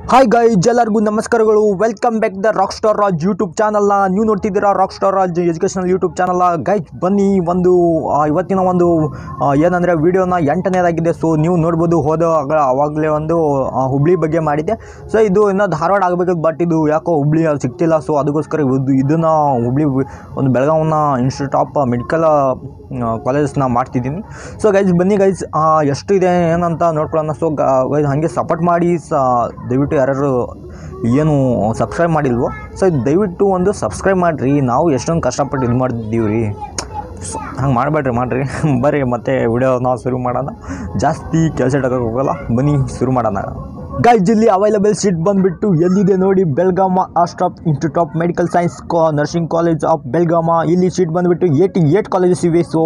hi guys ಎಲ್ಲರಿಗೂ ನಮಸ್ಕಾರಗಳು welcome back the rock star Raj YouTube ಚಾನಲ್ನ ನೀವು ನೋಡ್ತಿದ್ದೀರಾ rock star Raj educational YouTube channel guys ಬನ್ನಿ ಒಂದು ಆ, ಇವತ್ತಿನ ಒಂದು ಆ, ಏನಂದರೆ ವಿಡಿಯೋನ ಎಂಟನೇದಾಗಿದೆ ಸೊ ನೀವು ನೋಡ್ಬೋದು ಹೋದ ಅವಾಗಲೇ ಒಂದು ಆ, ಹುಬ್ಳಿ ಬಗ್ಗೆ ಮಾಡಿದ್ದೆ ಸೊ ಇದು ಇನ್ನೂ ಧಾರವಾಡ ಆಗಬೇಕು ಬಟ್ ಇದು ಯಾಕೋ ಹುಬ್ಳಿ ಅದು ಸಿಗ್ತಿಲ್ಲ ಸೊ ಅದಕ್ಕೋಸ್ಕರ ಇದು ಇದನ್ನು ಹುಬ್ಳಿ ಒಂದು ಬೆಳಗಾವಿನ ಇನ್ಸ್ಟಿಟ್ಯೂಟ್ ಆಫ್ ಮೆಡಿಕಲ್ ಕಾಲೇಜಸ್ನ ಮಾಡ್ತಿದ್ದೀನಿ ಸೊ ಗೈಸ್ ಬನ್ನಿ ಗೈಸ್ ಎಷ್ಟು ಇದೆ ಏನಂತ ನೋಡ್ಕೊಳ್ಳೋಣ ಸೊ ಗೈಸ್ ಹಾಗೆ ಸಪೋರ್ಟ್ ಮಾಡಿ ಸ ದಯವಿಟ್ಟು ಯಾರು ಏನು ಸಬ್ಸ್ಕ್ರೈಬ್ ಮಾಡಿಲ್ವೋ ಸೊ ದಯವಿಟ್ಟು ಒಂದು ಸಬ್ಸ್ಕ್ರೈಬ್ ಮಾಡಿರಿ ನಾವು ಎಷ್ಟೊಂದು ಕಷ್ಟಪಟ್ಟು ಇದು ಮಾಡಿದ್ದೀವಿ ರೀ ಸೊ ಹಂಗೆ ಮಾಡಬೇಡ್ರಿ ಮಾಡಿರಿ ಬರ್ರಿ ಮತ್ತೆ ವಿಡಿಯೋ ನಾವು ಶುರು ಮಾಡೋಣ ಜಾಸ್ತಿ ಕೆಲಸ ಇಡೋಕೆ ಹೋಗಲ್ಲ ಬನ್ನಿ ಶುರು ಮಾಡೋಣ ಗೈಸ್ ಇಲ್ಲಿ ಅವೈಲಬಲ್ ಸೀಟ್ ಬಂದುಬಿಟ್ಟು ಎಲ್ಲಿದೆ ನೋಡಿ Belgaum of institute of medical science ಕಾ ನರ್ಸಿಂಗ್ ಕಾಲೇಜ್ ಆಫ್ ಬೆಲ್ಗಾಮ ಇಲ್ಲಿ ಸೀಟ್ ಬಂದುಬಿಟ್ಟು ಏಯ್ಟಿ ಏಟ್ ಕಾಲೇಜಸ್ ಇವೆ ಸೊ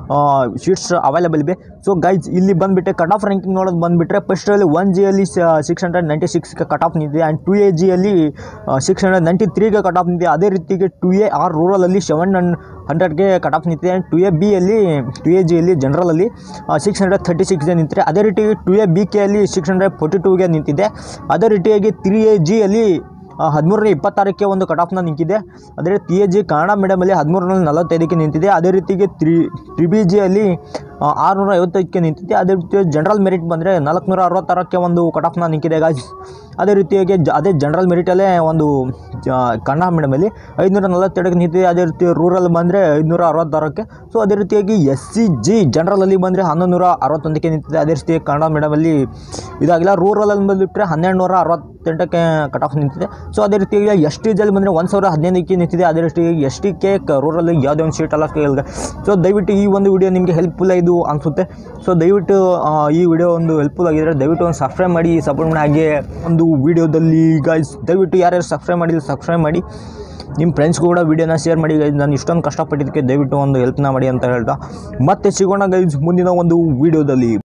ಸೀಟ್ಸ್ ಅವೈಲಬಲ್ ಇವೆ ಸೊ ಗೈಸ್ ಇಲ್ಲಿ ಬಂದುಬಿಟ್ಟೆ ಕಟ್ ಆಫ್ ರ್ಯಾಂಕಿಂಗ್ ನೋಡೋದು ಬಂದುಬಿಟ್ರೆ ಫಸ್ಟಲ್ಲಿ ಒನ್ ಜಿಯಲ್ಲಿ ಸಿಕ್ಸ್ ಹಂಡ್ರೆಡ್ ನೈಂಟಿ ಸಿಕ್ಸ್ಗೆ ಕಟ್ ಆಫ್ ನಿಂತಿದೆ ಆ್ಯಂಡ್ ಟು ಎ ಜಿಯಲ್ಲಿ ಸಿಕ್ಸ್ ಹಂಡ್ರೆಡ್ ನೈಂಟಿ ತ್ರೀಗೆ ಕಟ್ ಆಫ್ ನಿಂತಿದೆ ಅದೇ ರೀತಿಗೆ ಟು ಎ ಆರ್ ರೂರಲಲ್ಲಿ ಸೆವೆನ್ ಹಂಡ್ರೆಡ್ಗೆ ಕಟ್ ಆಫ್ ನಿಂತಿದೆ and two A ಬಿಯಲ್ಲಿ two A ಜಿಯಲ್ಲಿ ಜನರಲಲ್ಲಿ ಸಿಕ್ಸ್ ಹಂಡ್ರೆಡ್ ಥರ್ಟಿ ಸಿಕ್ಸ್ಗೆ ನಿಂತಿದೆ ಅದೇ ರೀತಿ ಟು ಎ ಬಿ ಕೆಯಲ್ಲಿ ಸಿಕ್ಸ್ ಹಂಡ್ರೆಡ್ ಫೋರ್ಟಿ ಟೂಗೆ ನಿಂತಿದೆ ಅದೇ ರೀತಿಯಾಗಿ ತ್ರೀ ಎ ಜಿಯಲ್ಲಿ ಹದಿಮೂರನೇ ಇಪ್ಪತ್ತಾರಕ್ಕೆ ಒಂದು ಕಟ್ ಆಫ್ನ ನಿಂತಿದೆ ಅದೇ ರೀತಿ ಟಿ ಎ ಜಿ ಕನ್ನಡ ಮೀಡಿಯಮಲ್ಲಿ ಹದಿಮೂರರಲ್ಲಿ ನಲವತ್ತೈದಕ್ಕೆ ನಿಂತಿದೆ ಅದೇ ರೀತಿಗೆ ತ್ರಿ ತ್ರಿ ಬಿ ಜಿಯಲ್ಲಿ ಆರುನೂರ ಐವತ್ತೈದಕ್ಕೆ ನಿಂತಿದೆ ಅದೇ ರೀತಿ ಜನರಲ್ ಮೆರಿಟ್ ಬಂದರೆ ನಾಲ್ಕುನೂರ ಅರವತ್ತಾರಕ್ಕೆ ಒಂದು ಕಟ್ ಆಫ್ನ ನಿಂತಿದೆ ಗಾಯ್ಸ್ ಅದೇ ರೀತಿಯಾಗಿ ಜ ಅದೇ ಜನರಲ್ ಮೆರಿಟಲ್ಲೇ ಒಂದು ಜ ಕನ್ನಡ ಮೀಡಿಯಮಲ್ಲಿ ಐದುನೂರ ನಲವತ್ತೆರಡಕ್ಕೆ ನಿಂತಿದೆ ಅದೇ ರೀತಿ ರೂರಲ್ ಬಂದರೆ ಐದುನೂರ ಅರವತ್ತಾರಕ್ಕೆ ಸೊ ಅದೇ ರೀತಿಯಾಗಿ ಎಸ್ ಸಿ ಜಿ ಜನರಲಲ್ಲಿ ಬಂದರೆ ಹನ್ನೊಂದು ನೂರ ಅರವತ್ತೊಂದಕ್ಕೆ ನಿಂತಿದೆ ಅದೇ ರೀತಿ ಕನ್ನಡ ಮೀಡಿಯಮಲ್ಲಿ ಇದಾಗಿಲ್ಲ ರೂರಲಲ್ಲಿ ಬಂದುಬಿಟ್ರೆ ಹನ್ನೆರಡು ನೂರ ಅರವತ್ತೆಂಟಕ್ಕೆ ಕಟ್ ಆಫ್ ನಿಂತಿದೆ ಸೊ ಅದೇ ರೀತಿಯಾಗಿ ಎಸ್ ಟಿ ಜಲ್ಲಿ ಬಂದರೆ ಒಂದು ಸಾವಿರ ಹದಿನೈದಕ್ಕೆ ನಿಂತಿದೆ ಅದೇ ರೀತಿ ಎಸ್ ಟಿ ಕೆ ರೂರಲ್ಲಿ ಯಾವುದೇ ಒಂದು ಸೀಟ್ ಅಲ್ಲ ಕೇಳಿದೆ ಸೊ ದಯವಿಟ್ಟು ಈ ಒಂದು ವಿಡಿಯೋ ನಿಮಗೆ ಹೆಲ್ಪ್ಫುಲ್ ಇದು ಅನಿಸುತ್ತೆ ಸೊ ದಯವಿಟ್ಟು ಆ, ಈ ವಿಡಿಯೋ ಒಂದು ಹೆಲ್ಪ್ಫುಲ್ ಆಗಿದ್ರೆ ದಯವಿಟ್ಟು ಒಂದು ಸಬ್ಸ್ಕ್ರೈಬ್ ಮಾಡಿ ಸಪೋರ್ಟ್ ಮಾಡಿ ಹಾಗೆ ಒಂದು ವಿಡಿಯೋದಲ್ಲಿ ಗೈಸ್ ದಯವಿಟ್ಟು ಯಾರ್ಯಾರು ಸಬ್ಸ್ಕ್ರೈಬ್ ಮಾಡಿಲ್ಲ ಸಬ್ಸ್ಕ್ರೈಬ್ ಮಾಡಿ ನಿಮ್ಮ ಫ್ರೆಂಡ್ಸ್ಗೂ ಕೂಡ ವಿಡಿಯೋನ ಶೇರ್ ಮಾಡಿ ಗೈಸ್ ನಾನು ಇಷ್ಟೊಂದು ಕಷ್ಟಪಟ್ಟಿದ್ದಕ್ಕೆ ದಯವಿಟ್ಟು ಒಂದು ಹೆಲ್ಪ್ನ ಮಾಡಿ ಅಂತ ಹೇಳ್ತಾ ಮತ್ತೆ ಸಿಗೋಣ ಗೈಸ್ ಮುಂದಿನ ಒಂದು ವಿಡಿಯೋದಲ್ಲಿ